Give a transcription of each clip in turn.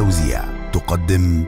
للتوزيع تقدم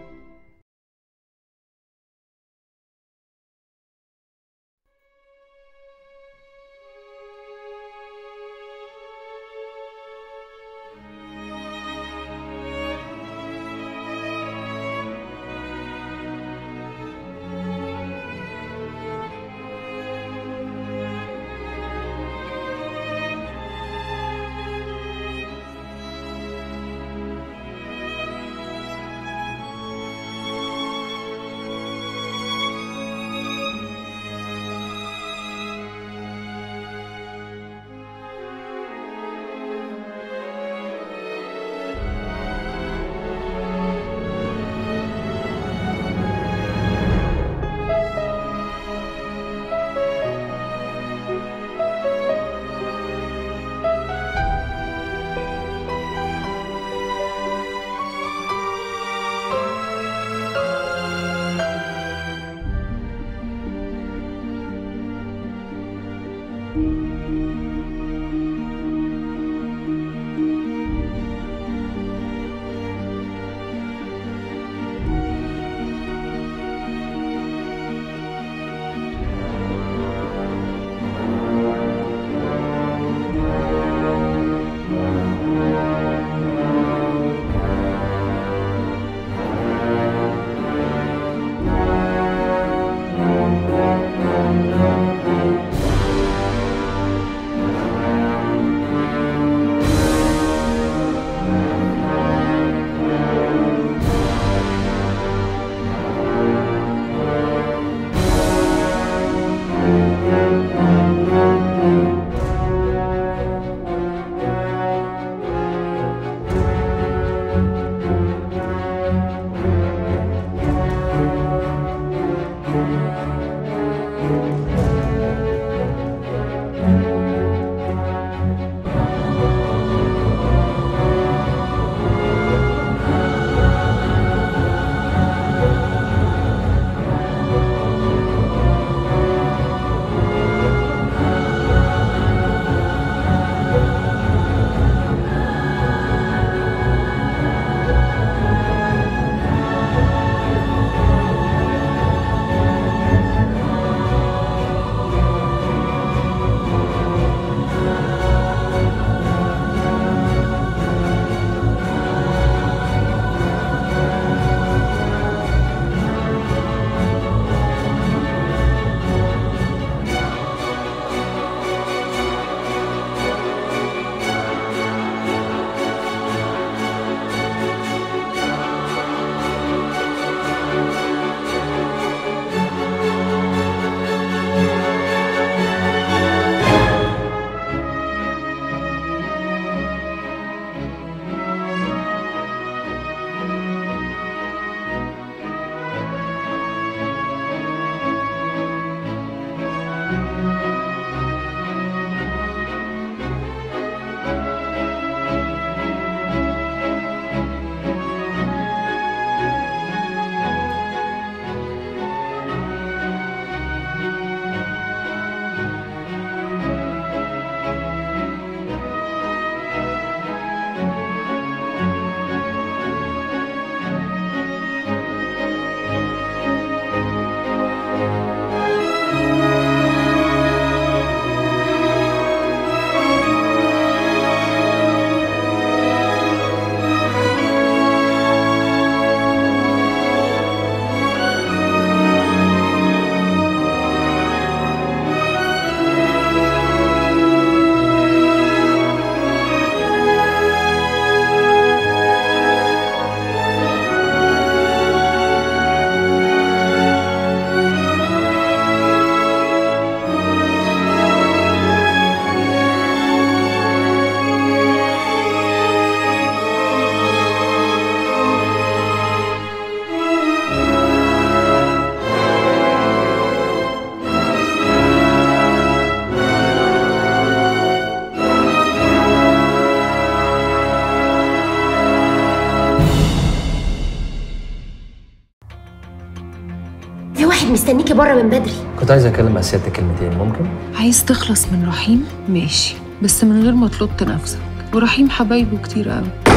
في واحد مستنيكي بره من بدري كنت عايز اتكلم مع سيادتك كلمتين ممكن عايز تخلص من رحيم ماشي بس من غير ما تلط نفسك ورحيم حبايبه كتير قوي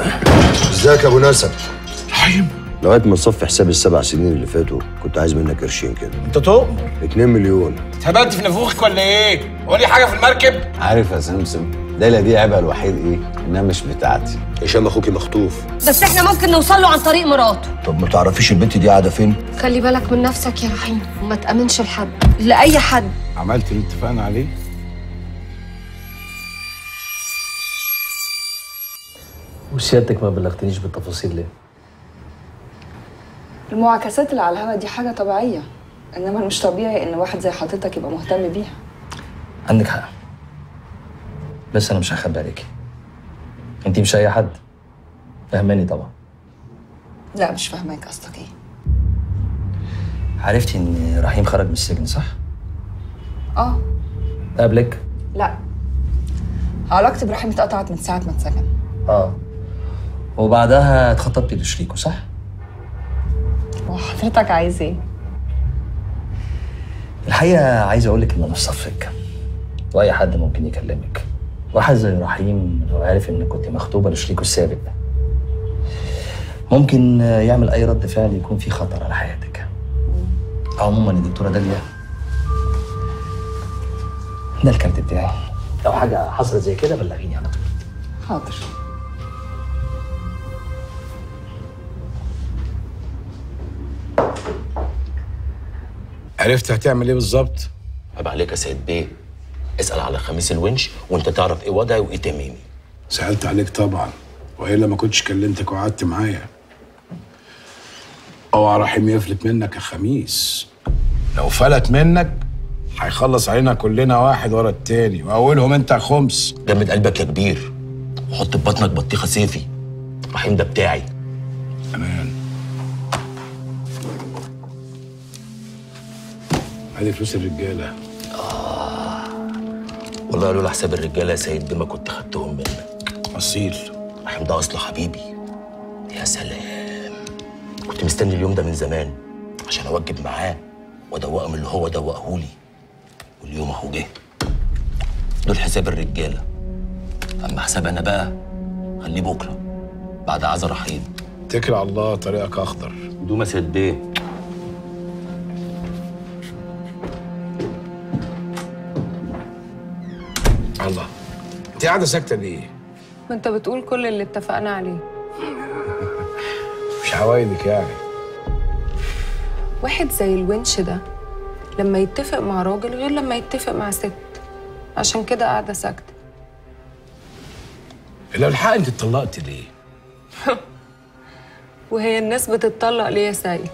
ازيك يا ابو نسب رحيم لغايه ما تصفي حساب السبع سنين اللي فاتوا كنت عايز منك قرشين كده انت تؤمر 2 مليون اتهبلت في نافوخك ولا ايه؟ هو لي حاجه في المركب؟ عارف يا سمسم ليلى دي عيبها الوحيد ايه؟ انها مش بتاعتي هشام اخوكي مخطوف بس احنا ممكن نوصل له عن طريق مراته طب ما تعرفيش البنت دي قاعده فين خلي بالك من نفسك يا رحيم وما تأمنش لحد لأي حد عملت اللي اتفقنا عليه؟ وسيادتك ما بلغتنيش بالتفاصيل ليه؟ المعاكسات اللي على الهوا دي حاجة طبيعية إنما مش طبيعي إن واحد زي حضرتك يبقى مهتم بيها عندك حق بس انا مش هخبي عليكي انت مش اي حد فهماني طبعا لا مش فاهماك قصدك إيه عرفتي ان رحيم خرج من السجن صح؟ آه قبلك؟ لا علاقتي برحيم اتقطعت من ساعة ما اتسجن اه وبعدها اتخطبتي لشريكه صح؟ وحضرتك عايز إيه؟ الحقيقة عايز أقول لك إن أنا في صفك وأي حد ممكن يكلمك واحد زي رحيم لو عارف إن كنت مخطوبة لشريكه السابق ممكن يعمل أي رد فعل يكون فيه خطر على حياتك عموما يا دكتورة داليا ده الكارت بتاعي لو حاجة حصلت زي كده بلغيني على طول حاضر عرفت هتعمل ايه بالظبط؟ عيب عليك يا سيد بيه اسأل على خميس الونش وانت تعرف ايه وضعي وايه تميمي سألت عليك طبعا والا ما كنتش كلمتك وقعدت معايا اوعى رحيم يفلت منك يا خميس لو فلت منك هيخلص علينا كلنا واحد ورا التاني واولهم انت يا خمس جمد قلبك يا كبير وحط في بطنك بطيخه سيفي رحيم ده بتاعي امان ادي فلوس الرجاله والله لولا حساب الرجاله يا سيد بيه ما كنت خدتهم منك اصيل رحيم ده اصله حبيبي يا سلام كنت مستني اليوم ده من زمان عشان اوجب معاه وادوقه من اللي هو دوقهولي واليوم اهو جه دول حساب الرجاله اما حساب انا بقى خليه بكره بعد عزا رحيم اتكل على الله طريقك اخضر دوما سيد بيه الله انت قاعده ساكته ليه؟ ما انت بتقول كل اللي اتفقنا عليه مش عوايدك يعني واحد زي الونش ده لما يتفق مع راجل غير لما يتفق مع ست عشان كده قاعدة ساكتة لو الحق انت اتطلقت ليه؟ وهي الناس بتتطلق ليه يا سيد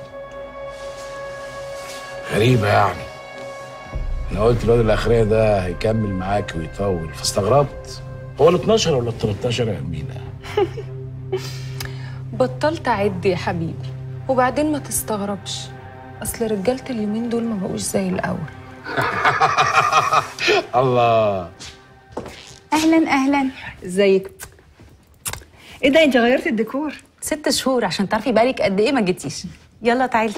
غريبة يعني أنا قلت الواد الأخرية ده هيكمل معاك ويطول فاستغربت هو ال 12 ولا ال 13 يا أمينة؟ بطلت أعد يا حبيبي وبعدين ما تستغربش أصل رجالة اليومين دول ما بقوش زي الأول الله اهلا اهلا ازيك؟ إيه ده أنت غيرت الديكور؟ ست شهور عشان تعرفي بقالك قد ايه ما جيتيش يلا تعالي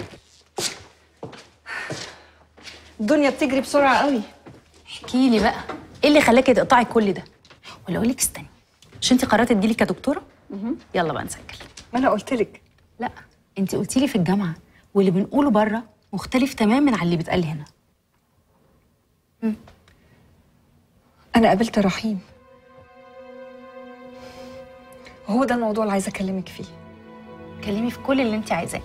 الدنيا بتجري بسرعة قوي احكي لي بقى ايه اللي خلاكي تقطعي كل ده ولا اقول لك استني مش انت قررتي تجيلي كدكتوره يلا بقى نسجل ما أنا قلت لك لا انت قلتي لي في الجامعه واللي بنقوله بره مختلف تماما عن اللي بيتقال هنا أنا قابلت رحيم وهو ده الموضوع اللي عايزة أكلمك فيه كلمي في كل اللي انت عايزاه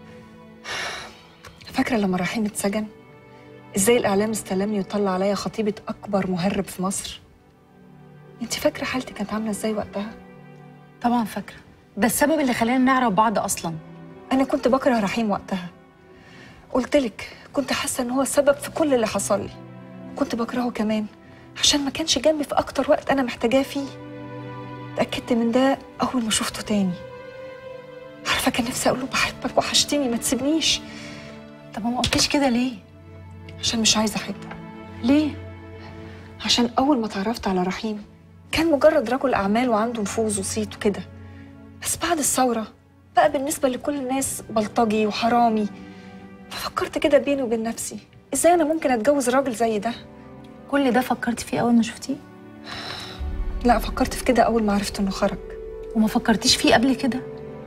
فاكرة لما رحيم اتسجن؟ ازاي الإعلام استلمني وطلع عليا خطيبة أكبر مهرب في مصر؟ انت فاكرة حالتي كانت عاملة ازاي وقتها؟ طبعا فاكره ده السبب اللي خلانا نعرف بعض اصلا أنا كنت بكره رحيم وقتها قلتلك كنت حاسة إن هو السبب في كل اللي حصل لي كنت بكرهه كمان عشان ما كانش جنبي في أكتر وقت أنا محتاجاه فيه اتأكدت من ده أول ما شفته تاني عارفة كان نفسي أقول له بحبك وحشتني ما تسيبنيش طب ما قلتيش كده ليه عشان مش عايزة أحب ليه عشان أول ما اتعرفت على رحيم كان مجرد رجل أعمال وعنده نفوذ وصيت وكده بس بعد الثورة بقى بالنسبة لكل الناس بلطجي وحرامي ففكرت كده بيني وبين نفسي إزاي أنا ممكن أتجوز راجل زي ده كل ده فكرتي فيه اول ما شفتيه لا فكرت في كده أول ما عرفت إنه خرج وما فكرتيش فيه قبل كده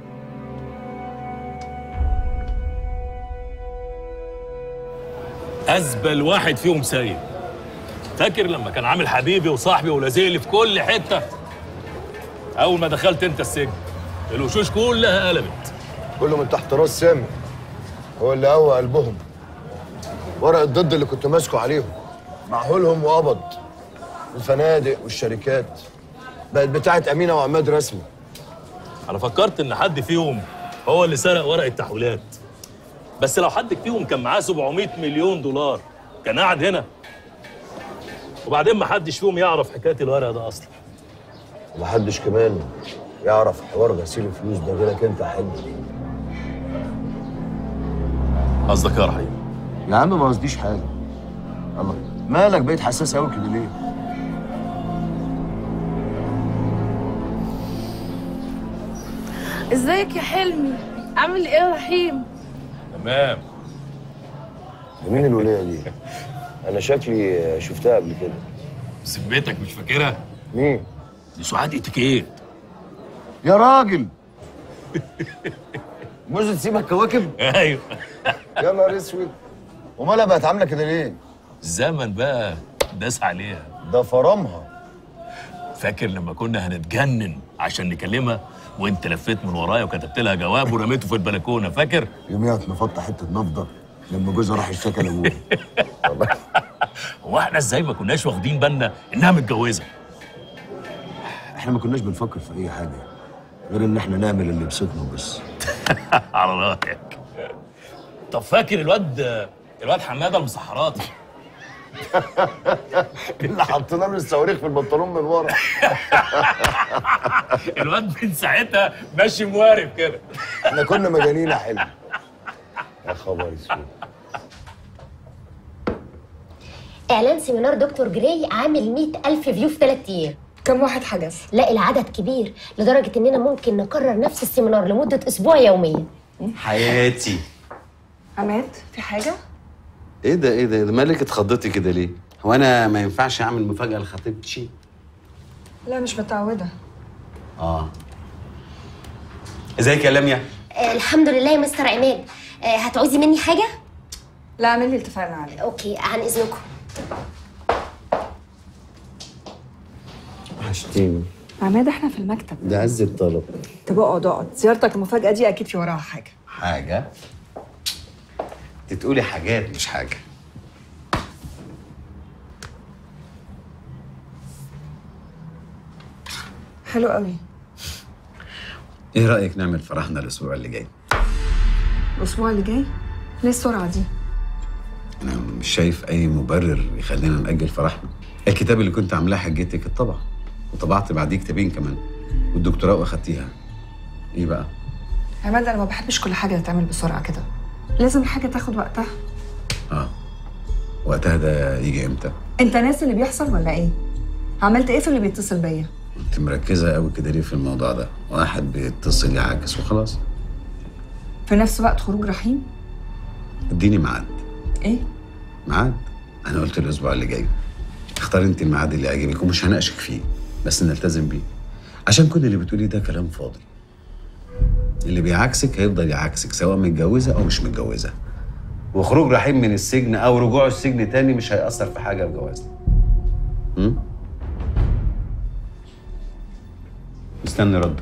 ازبل واحد فيهم سيد فاكر لما كان عامل حبيبي وصاحبي ولازقلي في كل حته اول ما دخلت انت السجن الوشوش كلها قلبت كله من تحت راس سامي هو اللي قوى قلبهم ورق الضد اللي كنت ماسكه عليهم معهولهم وقبض الفنادق والشركات بقت بتاعت امينه وعماد رسمي انا فكرت ان حد فيهم هو اللي سرق ورق التحويلات بس لو حد فيهم كان معاه 700 مليون دولار كان قاعد هنا وبعدين ما حدش فيهم يعرف حكايه الورق ده اصلا ومحدش كمان يعرف حوار غسيل الفلوس ده غيرك انت يا حلو قصدك يا رحيم يا عم ما قصديش حاجه الله مالك بقيت حساس قوي كده ليه ازيك يا حلمي عامل ايه يا رحيم تمام ده مين الولايه دي انا شكلي شفتها قبل كده سبيتك مش فاكرها مين دي سعاد اتيكيت يا راجل موزة تسيبك كواكب ايوه يا نهار اسود ومالها بقت عامله كده ليه الزمن بقى داس عليها ده فرامها فاكر لما كنا هنتجنن عشان نكلمها وانت لفيت من ورايا وكتبت لها جواب ورميته في البلكونه فاكر يوميها اتنفضت حته نفضه لما جوزها راح اشتكى لابوها والله هو احنا ازاي ما كناش واخدين بالنا انها متجوزه احنا ما كناش بنفكر في اي حاجه غير ان احنا نعمل اللي يبسطنا وبس على رايك طب فاكر الواد الواد حماده المسحراتي اللي حطينا له الصواريخ في البنطلون من ورا الواد من ساعتها ماشي موارب كده احنا كنا مجانين يا حلو يا خبر اسود اعلان سيمينار دكتور جراي عامل 100000 فيو في ثلاث ايام كم واحد حجز لا العدد كبير لدرجه اننا ممكن نكرر نفس السيمينار لمده اسبوع يوميا حياتي عماد في حاجه ايه ده ايه ده ده مالك اتخضيتي كده ليه؟ هو انا ما ينفعش اعمل مفاجأة لخطيبتي؟ لا مش متعوده اه ازيك يا لميا؟ آه الحمد لله يا مستر عماد آه هتعوزي مني حاجه لا اعمل اللي اتفقنا عليه اوكي عن اذنكم وحشتيني عماد احنا في المكتب ده عز الطلب طب اقعد اقعد زيارتك المفاجاه دي اكيد في وراها حاجه حاجة؟ انت تقولي حاجات مش حاجة حلو قوي ايه رأيك نعمل فرحنا الأسبوع اللي جاي؟ الاسبوع اللي جاي ليه السرعه دي أنا مش شايف أي مبرر يخلينا نأجل فرحنا الكتاب اللي كنت عاملاه حجتك اتطبع وطبعت بعديه كتابين كمان والدكتوراه واخدتيها ايه بقى؟ عماد انا ما بحبش كل حاجه تتعمل بسرعه كده لازم الحاجه تاخد وقتها اه وقتها ده يجي امتى؟ انت ناسي اللي بيحصل ولا ايه عملت ايه في اللي بيتصل بيا انت مركزة قوي كده ليه في الموضوع ده؟ واحد بيتصل يعاكس وخلاص في نفس وقت خروج رحيم اديني ميعاد ايه ميعاد انا قلت الاسبوع اللي جاي اختار انت الميعاد اللي يعجبك ومش هناقشك فيه بس نلتزم بيه عشان كل اللي بتقوليه ده كلام فاضي اللي بيعاكسك هيفضل يعاكسك سواء متجوزه او مش متجوزه وخروج رحيم من السجن او رجوعه السجن تاني مش هيأثر في حاجه في جوازنا هم؟ مستني ردك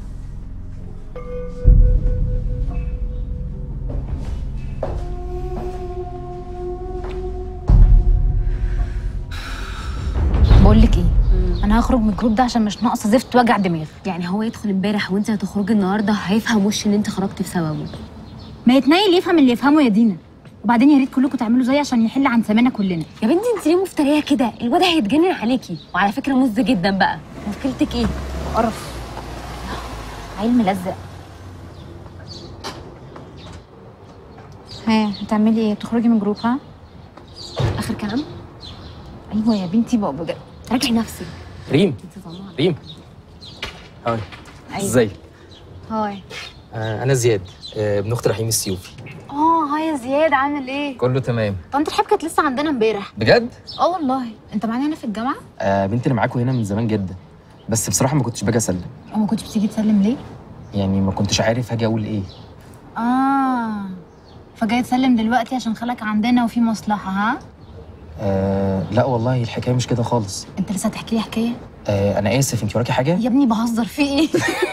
بقول لك ايه انا هخرج من الجروب ده عشان مش ناقصه زفت وجع دماغ يعني هو يدخل امبارح وانت هتخرجي النهارده هيفهم وش ان انت خرجتي بسببه ما يتنيل يفهم اللي يفهمه يا دينا وبعدين يا ريت كلكم تعملوا زيي عشان يحل عن سمانا كلنا يا بنتي انت ليه مفتريه كده الواد هيتجنن عليكي وعلى فكره مز جدا بقى مشكلتك ايه قرف عيل ملزق ها هتعملي ايه تخرجي من الجروب ها اخر كلام ايوه يا بنتي بقى بجد راجعي نفسك ريم ريم هاي أيوة. ازيك هاي آه انا زياد آه ابن اخت رحيم السيوفي اه هاي يا زياد عامل ايه كله تمام طنط الحب كانت لسه عندنا امبارح بجد اه والله انت معانا هنا في الجامعه آه بنتي انا معاكم هنا من زمان جدا بس بصراحه ما كنتش باجي اسلم او ما كنتش بتيجي تسلم ليه يعني ما كنتش عارف هاجي اقول ايه اه فجاي تسلم دلوقتي عشان خالك عندنا وفي مصلحه ها آه لا والله الحكايه مش كده خالص انت لسه هتحكي لي حكايه آه انا اسف انت وراكي حاجه يا ابني بهزر في ايه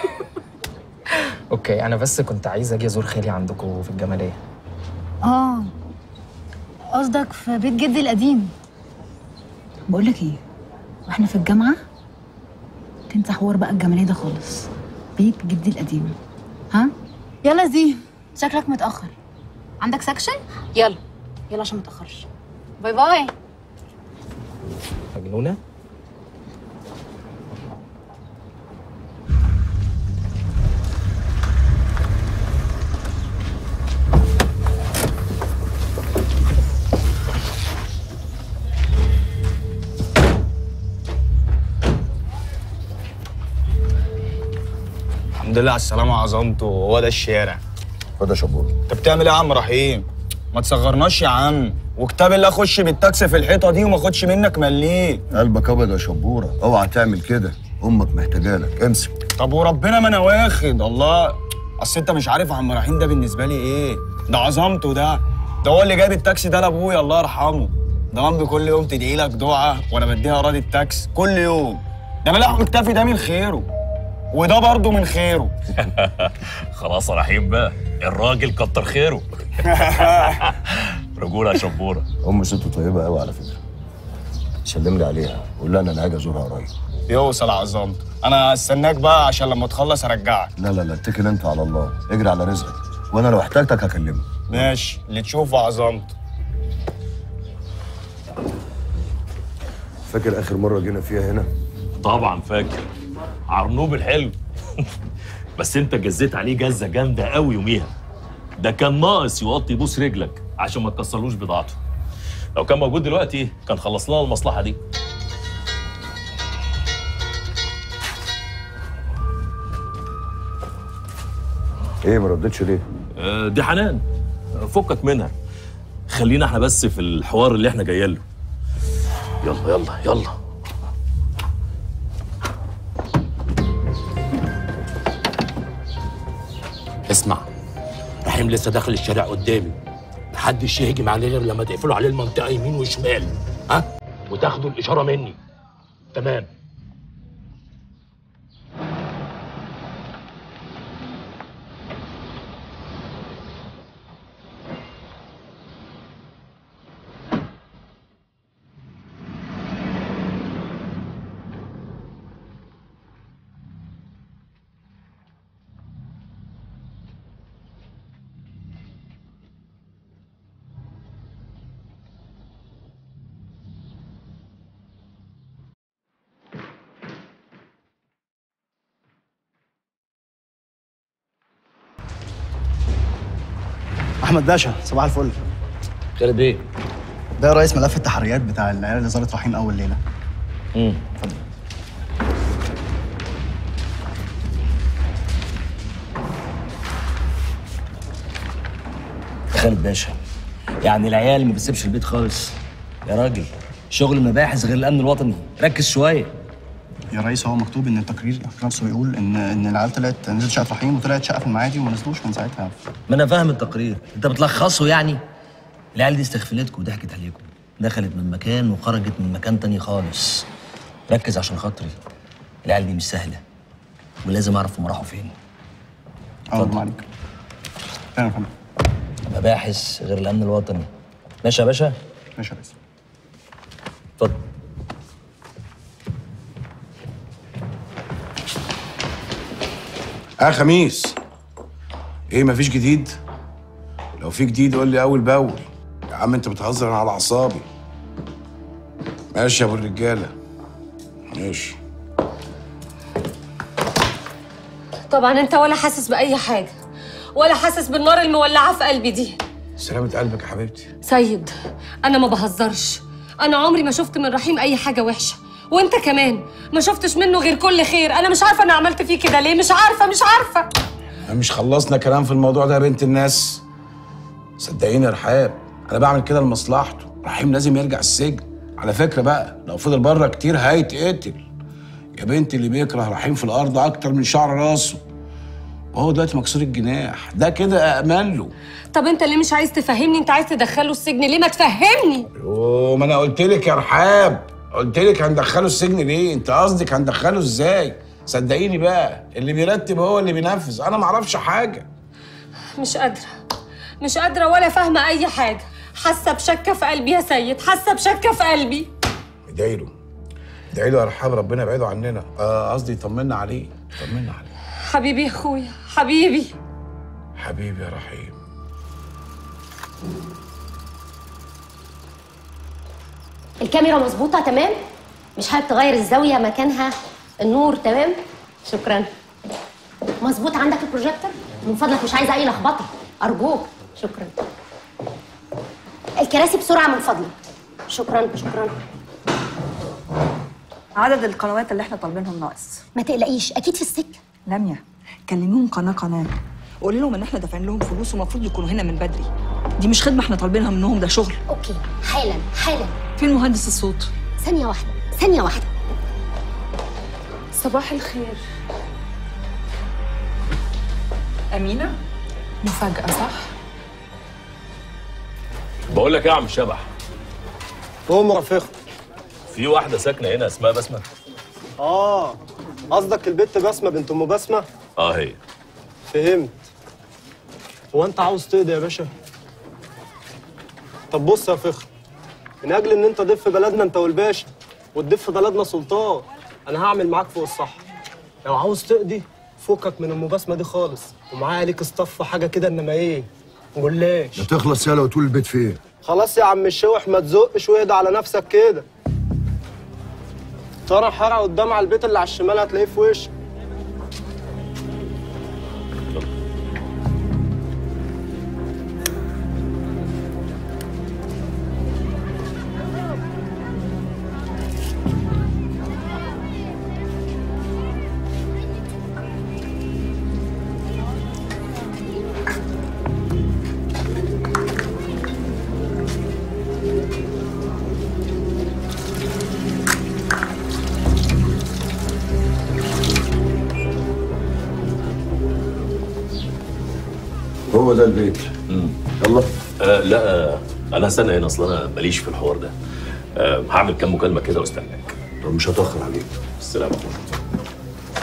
اوكي انا بس كنت عايز اجي ازور خالي عندكم في الجماليه اه قصدك في بيت جدي القديم بقول لك ايه واحنا في الجامعه تنسى حوار بقى الجماليه ده خالص بيت جدي القديم ها يلا زين شكلك متاخر عندك سكشن يلا يلا عشان متاخرش باي باي مجنونه الحمد لله على السلامة عظمته هو ده الشارع خد يا شبور انت بتعمل ايه يا عم رحيم؟ ما تصغرناش يا عم وكتاب الله اخش بالتاكسي في الحيطة دي وما اخدش منك مليم قلبك ابيض يا شبوره اوعى تعمل كده امك محتاجالك امسك طب وربنا ما انا واخد الله اصل انت مش عارف عم رحيم ده بالنسبة لي ايه ده عظمته ده ده هو اللي جايب التاكسي ده لابويا الله يرحمه ده امي كل يوم تدعي لك دعاء وانا بديها اراضي التاكسي كل يوم ده ملاح مكتفي ده من خيره وده برضه من خيره خلاص يا رحيم بقى الراجل كتر خيره رجوله يا شبوره ام ست طيبه قوي على فكره سلم لي عليها قول لها ان انا هاجي ازورها قريب يوصل عظمته انا هستناك بقى عشان لما تخلص ارجعك لا لا لا اتكل انت على الله اجري على رزقك وانا لو احتاجتك هكلمك ماشي اللي تشوفه عظمته فاكر اخر مره جينا فيها هنا طبعا فاكر عرنوب الحلو بس انت جزيت عليه جزه جامده قوي يوميها ده كان ناقص يوطي يبوس رجلك عشان ما تكسرلوش بضاعته لو كان موجود دلوقتي كان خلص لنا المصلحه دي ايه ما ردتش ليه آه، دي حنان فكك منها خلينا احنا بس في الحوار اللي احنا جايين له يلا يلا يلا اسمع رحيم لسه داخل الشارع قدامي محدش يهجم عليه غير لما تقفلوا عليه المنطقه يمين وشمال ها وتاخدوا الاشاره مني تمام احمد باشا صباح الفل خالد ايه؟ ده رئيس ملف التحريات بتاع العيال اللي زارت رحيم اول ليله امم خالد باشا يعني العيال ما بتسيبش البيت خالص يا راجل شغل مباحث غير الامن الوطني ركز شويه يا ريس هو مكتوب ان التقرير نفسه بيقول ان ان العيال طلعت نزلت شقه رحيم وطلعت شقه في المعادي وما نزلوش من ساعتها ما انا فاهم التقرير انت بتلخصه يعني العيال دي استغفلتكم وضحكت عليكم دخلت من مكان وخرجت من مكان تاني خالص ركز عشان خاطري العيال دي مش سهله ولازم اعرف هم راحوا فين اه عليك تمام يا فندم مباحث غير الامن الوطني ماشي يا باشا ماشي يا ريس اتفضل اه خميس ايه مفيش جديد لو في جديد قول لي اول باول يا عم انت بتهزر انا على اعصابي ماشي يا ابو الرجاله ماشي طبعا انت ولا حاسس باي حاجه ولا حاسس بالنار المولعه في قلبي دي سلامة قلبك يا حبيبتي سيد انا ما بهزرش انا عمري ما شفت من رحيم اي حاجه وحشه وانت كمان ما شفتش منه غير كل خير انا مش عارفه انا عملت فيه كده ليه مش عارفه مش عارفه مش خلصنا كلام في الموضوع ده يا بنت الناس صدقيني يا رحاب انا بعمل كده لمصلحته رحيم لازم يرجع السجن على فكره بقى لو فضل بره كتير هيتقتل يا بنت اللي بيكره رحيم في الارض اكتر من شعر راسه وهو دلوقتي مكسور الجناح ده كده امان له طب انت ليه مش عايز تفهمني انت عايز تدخله السجن ليه ما تفهمني وما انا قلت لك يا رحاب قلت لك هندخله السجن ليه انت قصدك هندخله ازاي صدقيني بقى اللي بيرتب هو اللي بينفذ انا ما اعرفش حاجه مش قادره مش قادره ولا فاهمه اي حاجه حاسه بشكه في قلبي يا سيد حاسه بشكه في قلبي ادعي له ادعي له يا رحاب ربنا يبعده عننا آه، قصدي يطمنا عليه طمنا عليه حبيبي يا اخويا حبيبي حبيبي يا رحيم الكاميرا مظبوطه تمام مش حابب تغير الزاويه مكانها النور تمام شكرا مظبوط عندك البروجيكتور من فضلك مش عايزه اي لخبطه ارجوك شكرا الكراسي بسرعه من فضلك شكرا شكرا عدد القنوات اللي احنا طالبينهم ناقص ما تقلقيش اكيد في السكه لميا كلميهم قناه قناه قولي لهم ان احنا دافعين لهم فلوس ومفروض يكونوا هنا من بدري دي مش خدمه احنا طالبينها منهم ده شغل اوكي حالا حالا فين مهندس الصوت ثانيه واحده ثانيه واحده صباح الخير امينه مفاجاه صح بقول لك ايه يا عم شبح قوم رفيق في واحده ساكنه هنا اسمها بسمه اه قصدك البت بسمه بنت ام بسمه اه هي فهمت هو انت عاوز تقضي يا باشا طب بص يا فخر من اجل ان انت ضيف في بلدنا انت والباشا وتضيف في بلدنا سلطان انا هعمل معاك فوق الصح لو عاوز تقضي فكك من ام بسمه دي خالص ومعايا ليك اصطف حاجه كده انما ايه جلاش لا تخلص يالا وتقول البيت فين خلاص يا عم الشوح ما تزقش واهدى على نفسك كده ترى حرق قدام على البيت اللي على الشمال هتلاقيه في وشك هو ده البيت يلا آه لا آه انا هستنى هنا اصل انا ماليش في الحوار ده آه هعمل كام مكالمه كده واستناك طب مش هتاخر عليك السلام عليكم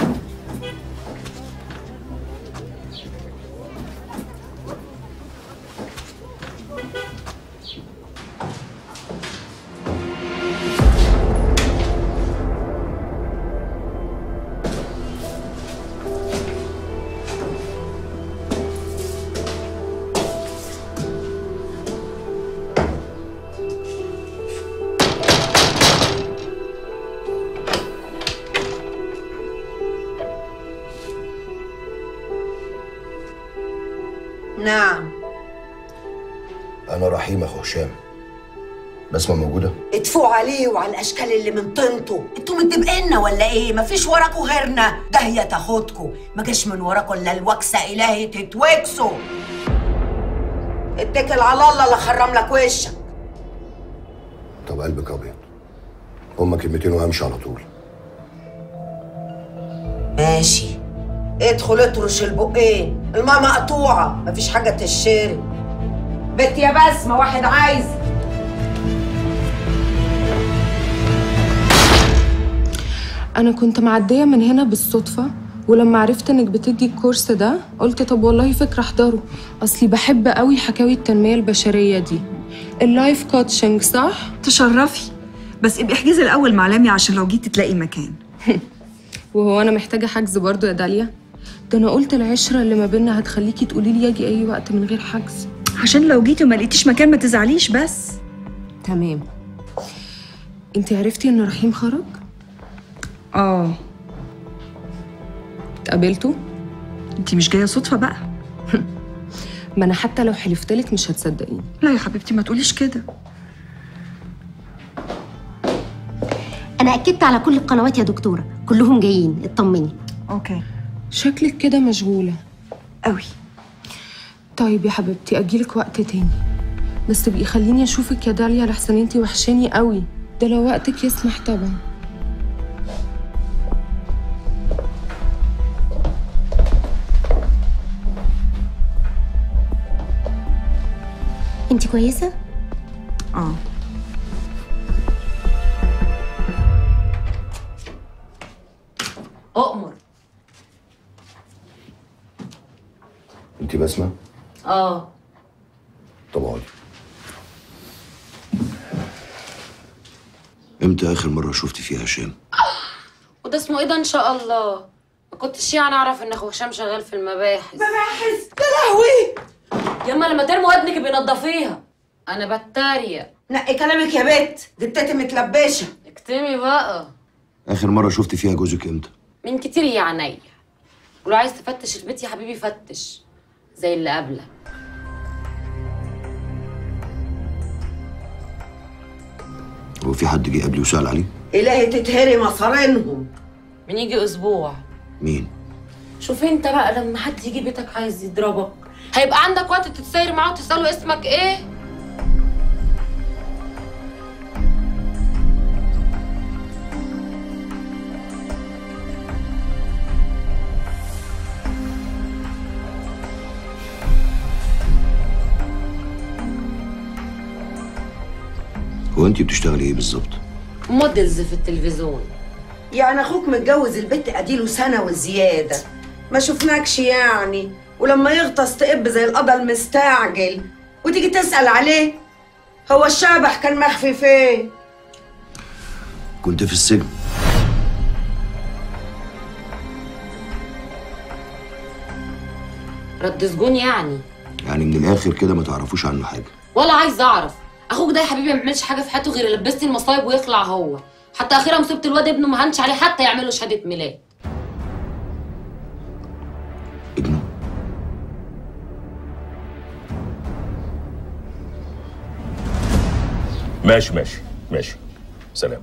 نعم انا رحيم اخو هشام بسمه موجوده ادفوا عليه وعلى الاشكال اللي من طينته انتوا متبقينا ولا ايه مفيش وراكوا غيرنا ده هي تاخدكوا ما جاش من وراكوا الا الوكسه الهي تتوكسوا اتكل على الله لا خرم لك وشك طب قلبك ابيض هما كلمتين وهمشي على طول ماشي ادخل اطرش البقين الماء مقطوعه مفيش حاجه تشرب بنت يا بسمه واحد عايز انا كنت معديه من هنا بالصدفه ولما عرفت انك بتدي الكورس ده قلت طب والله فكره احضره اصلي بحب قوي حكاوي التنميه البشريه دي اللايف كوتشنج صح تشرفي بس ابقي احجزي الاول مع لميا عشان لو جيتي تلاقي مكان وهو انا محتاجه حجز برضو يا داليا ده انا قلت العشره اللي ما بينا هتخليكي تقولي لي اجي اي وقت من غير حجز عشان لو جيتي وما لقيتيش مكان ما تزعليش بس تمام انت عرفتي ان رحيم خرج اه اتقابلتوا انت مش جايه صدفه بقى ما انا حتى لو حلفتلك مش هتصدقيني لا يا حبيبتي ما تقوليش كده انا اكدت على كل القنوات يا دكتوره كلهم جايين اطمني اوكي شكلك كده مشغوله قوي طيب يا حبيبتي اجيلك وقت تاني بس تبقي خليني اشوفك يا داليا لحسن انتي وحشاني قوي ده لو وقتك يسمح طبعا انت كويسه اه اؤمر انت بسمة اه طب اقعدي امتى اخر مرة شفت فيها هشام وده اسمه ايه ده ان شاء الله ما كنتش يعني اعرف ان اخو هشام شغال في المباحث مباحث يا لهوي ياما لما ترموا ودنك بينضفيها انا بتريق نقي كلامك يا بت جتتي متلبشه اكتمي بقى اخر مرة شفت فيها جوزك امتى من كتير يا عينيا ولو عايز تفتش البيت يا حبيبي فتش زي اللي قبلك هو في حد جه قبلي وسأل عليه الهي تتهري مصارينهم من يجي اسبوع مين شوف انت بقى لما حد يجي بيتك عايز يضربك هيبقى عندك وقت تتساير معاه وتساله اسمك ايه هو انت بتشتغلي ايه بالظبط موديلز في التلفزيون يعني اخوك متجوز البت اديله سنه وزياده ما شفناكش يعني ولما يغطس تقب زي القضا المستعجل وتيجي تسال عليه هو الشبح كان مخفي فين كنت في السجن رد سجون يعني يعني من الاخر كده ما تعرفوش عنه حاجة ولا عايز اعرف اخوك ده يا حبيبي ما بيعملش حاجه في حياته غير يلبسني المصايب ويخلع هو حتى اخيرا مصيبه الواد ابنه ما هنش عليه حتى يعمل له شهاده ميلاد ماشي ماشي ماشي سلام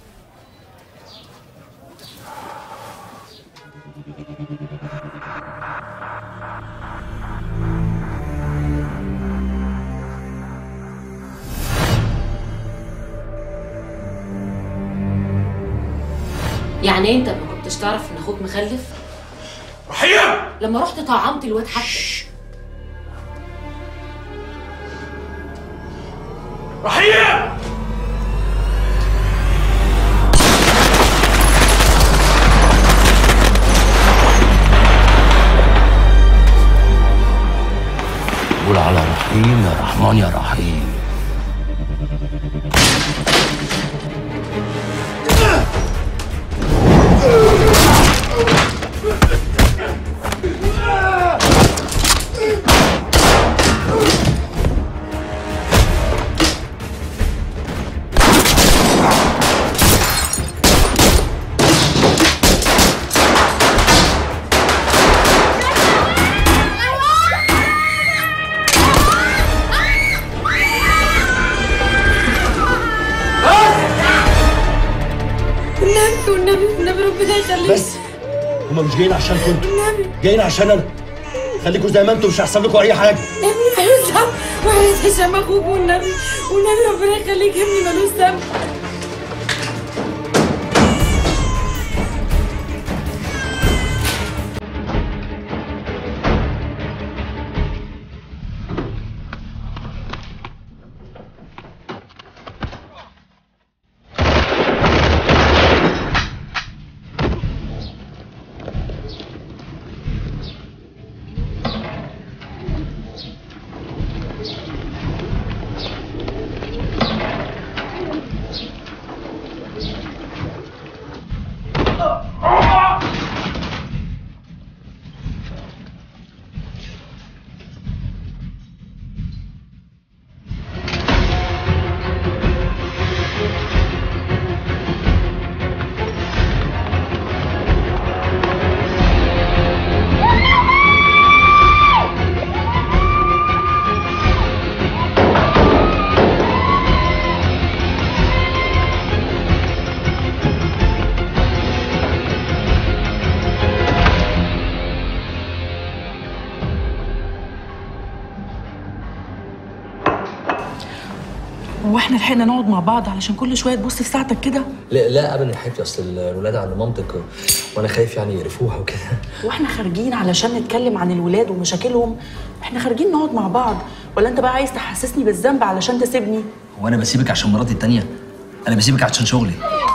يعني انت ما كنتش تعرف ان اخوك مخلف رحيم لما رحت طعمت الواد حتى رحيم قول على رحيم يا رحمن يا رحيم والنبي والنبي والنبي ربنا يخليك بس هما مش جايين عشان كنتوا جايين عشان انا خليكوا زي ما انتوا مش هيحصل لكم اي حاجه ابني ملوش ذنب وحياة هشام اخوك والنبي والنبي ربنا يخليك ابني ملوش ذنب هو احنا لحقنا نقعد مع بعض علشان كل شويه تبص في ساعتك كده لا لا ابدا يا حبيبتي اصل الولاد عند مامتك وانا خايف يعني يقرفوها وكده واحنا خارجين علشان نتكلم عن الولاد ومشاكلهم احنا خارجين نقعد مع بعض ولا انت بقى عايز تحسسني بالذنب علشان تسيبني هو انا بسيبك عشان مراتي التانية انا بسيبك عشان شغلي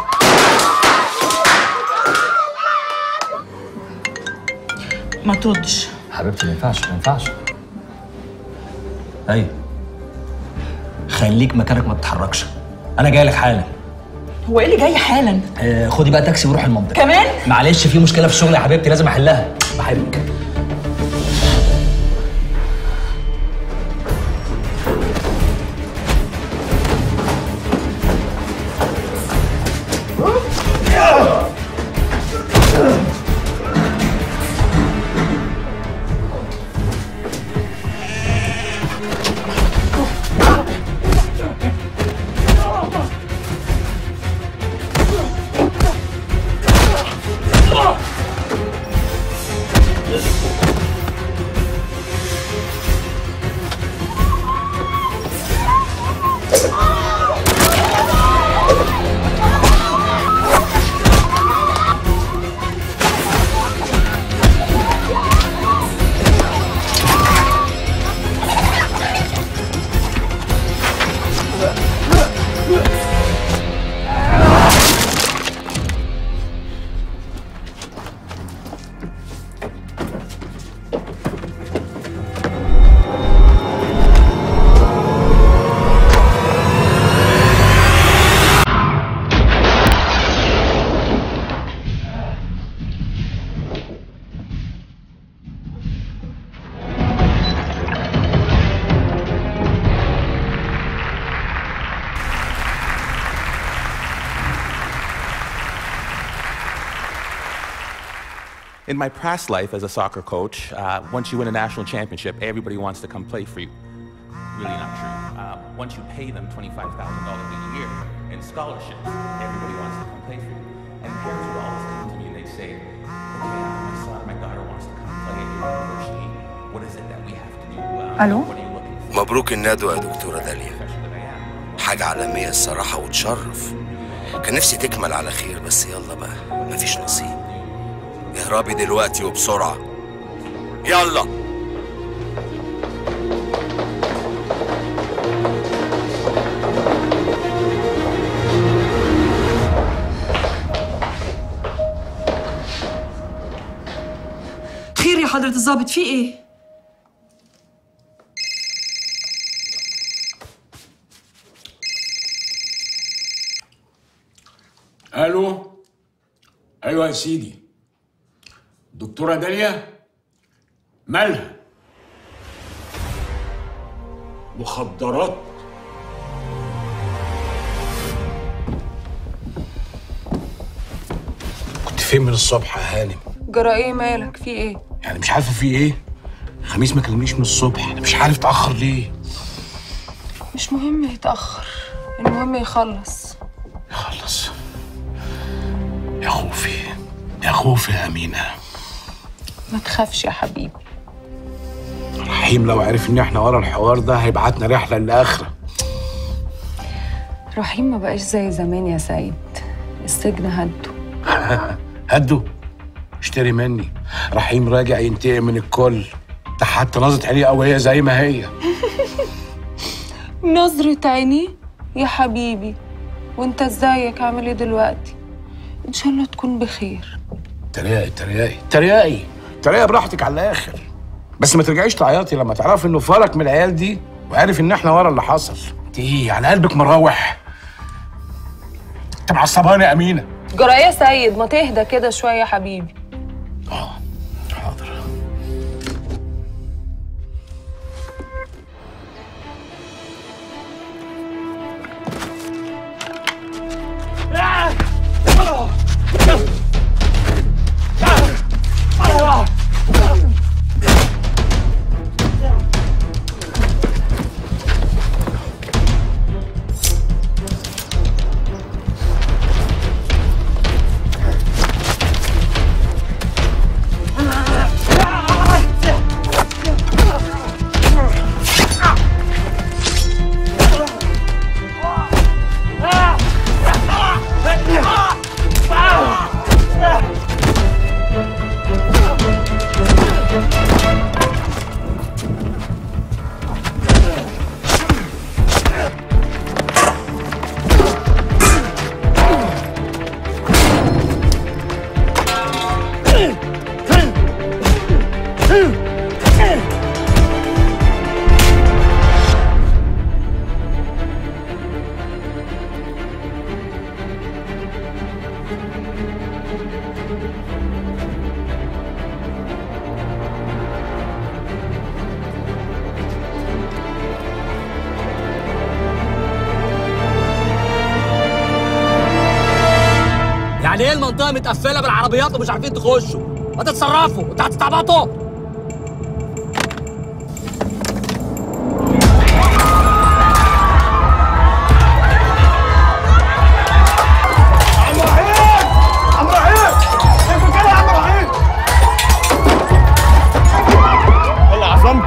ما تردش حبيبتي ما ينفعش ما ينفعش ايوه خليك مكانك ما تتحركش انا جاي لك حالا هو ايه اللي جاي حالا آه خدي بقى تاكسي وروح المنطقه كمان معلش في مشكله في الشغل يا حبيبتي لازم احلها بحبك In my past life as a soccer coach, uh, once you win a national championship, everybody wants to come play for you. Really not true. Uh, once you pay them $25,000 a year in scholarships, everybody wants to come play for you. And parents would always come to me and they'd say, okay, my son or my daughter wants to come play at your university. What is it that we have to do? Uh, ألو؟ What are you looking for? مبروك الندوة يا دكتورة داليا حاجة عالمية الصراحة وتشرف كان نفسي تكمل على خير بس يلا بقى مفيش نصيب اهربي دلوقتي وبسرعة يلا خير يا حضرة الضابط في ايه؟ الو ايوه يا سيدي دكتوره داليا مالها مخدرات كنت فين من الصبح يا هانم جرى ايه مالك في ايه يعني مش عارفه في ايه خميس ما كلمنيش من الصبح انا مش عارف اتاخر ليه مش مهم يتأخر المهم يخلص خلص يا خوفي يا خوفي يا امينه ما تخافش يا حبيبي رحيم لو عرف ان احنا ورا الحوار ده هيبعتنا رحله للاخره رحيم ما بقاش زي زمان يا سيد السجن هده هدوا اشتري مني رحيم راجع ينتقم من الكل ده حتى نظرة عينيه قوية زي ما هي نظرة عيني يا حبيبي وانت ازيك عامل ايه دلوقتي ان شاء الله تكون بخير تريقي تريقي تريقي تريقي براحتك على الاخر بس ما ترجعيش تعيطي لما تعرفي انه فرق من العيال دي وعارف ان احنا ورا اللي حصل انت ايه على قلبك مروح انت معصباني يا امينه جرى ايه يا سيد ما تهدى كده شوية يا حبيبي ليه المنطقه متقفله بالعربيات ومش عارفين تخشوا ما تتصرفوا انتوا هتستعبطوا عم رحيم كيف كده يا عم رحيم يلا عصمت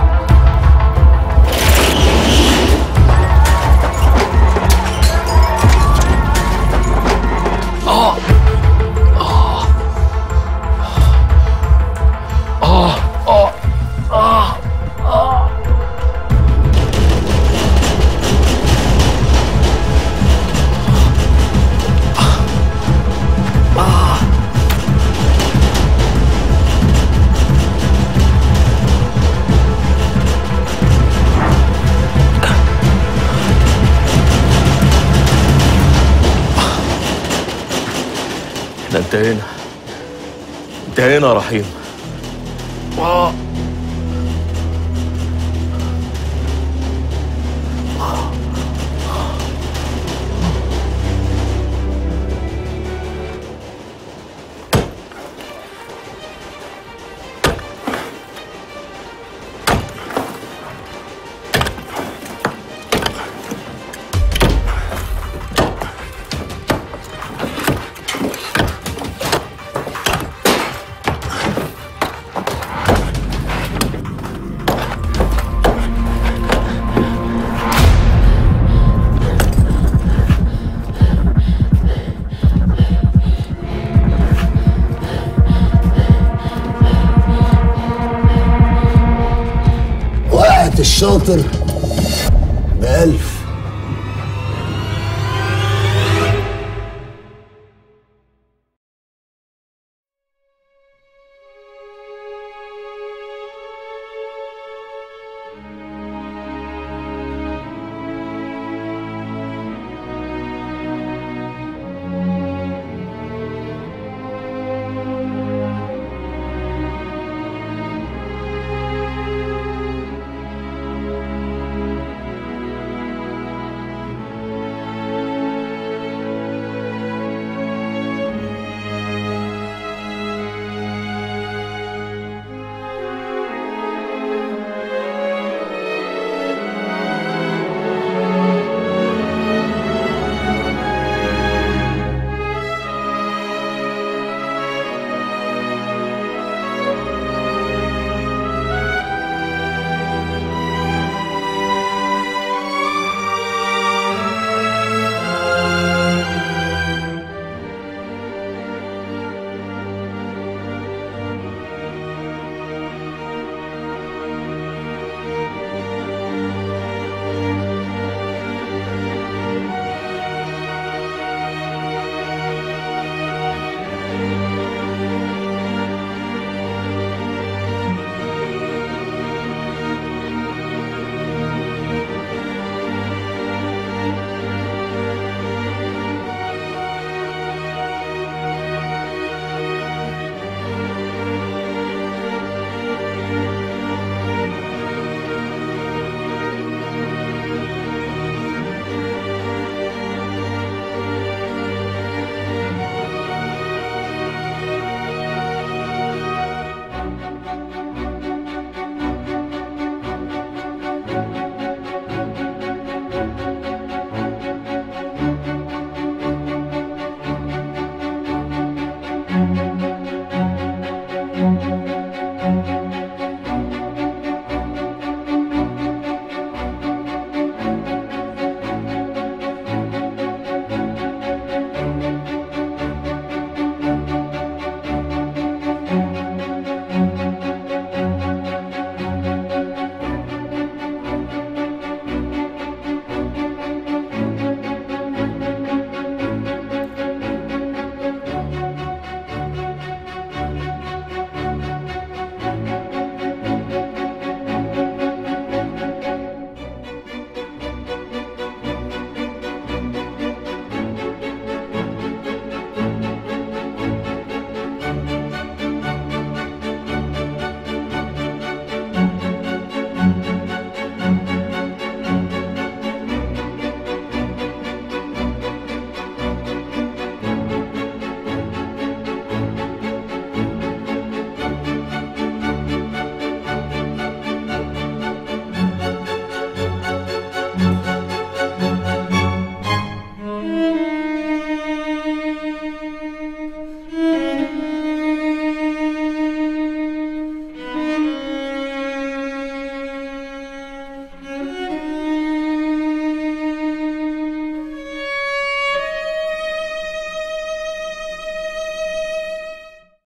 اه اه اه اه اه اه آه. احنا انتهينا انتهينا يا رحيم اه وقعت الشاطر بألف